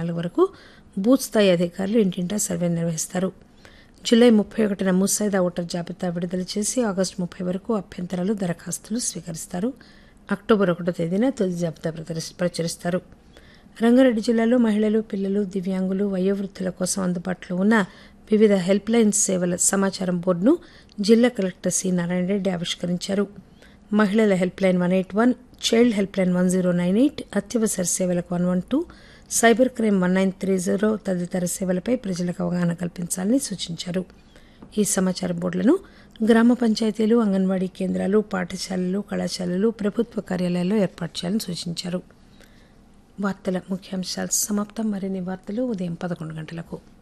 నాలుగు వరకు బూత్ స్థాయి అధికారులు ఇంటింటా సర్వే నిర్వహిస్తారు జూలై ముప్పై ఒకటిన ముసాయిదా ఓటర్ జాబితా విడుదల చేసి ఆగస్టు ముప్పై వరకు అభ్యంతరాలు దరఖాస్తులు స్వీకరిస్తారు అక్టోబర్ ఒకటో తేదీన తుది జాబితా ప్రచురిస్- ప్రచురిస్తారు రంగారెడ్డి జిల్లాలో మహిళలు పిల్లలు దివ్యాంగులు వయోవృద్ధుల కోసం అందుబాటులో ఉన్న వివిధ హెల్ప్ లైన్ సేవల సమాచారం బోర్డును జిల్లా కలెక్టర్ సి నారాయణ రెడ్డి ఆవిష్కరించారు మహిళల help line one eight one child help line one zero nine eight అత్యవసర సేవలకు one one two cyber crime one nine three zero తదితర సేవలపై ప్రజలకు అవగాహన కల్పించాలని సూచించారు ఈ సమాచార బోర్డులను గ్రామ పంచాయతీలు అంగన్వాడీ కేంద్రాలు పాఠశాలలు కళాశాలలు ప్రభుత్వ కార్యాలయాల్లో ఏర్పాటు చేయాలని సూచించారు వార్తల ముఖ్యాంశాలు సమాప్తం మరిన్ని వార్తలు ఉదయం పదకొండు గంటలకు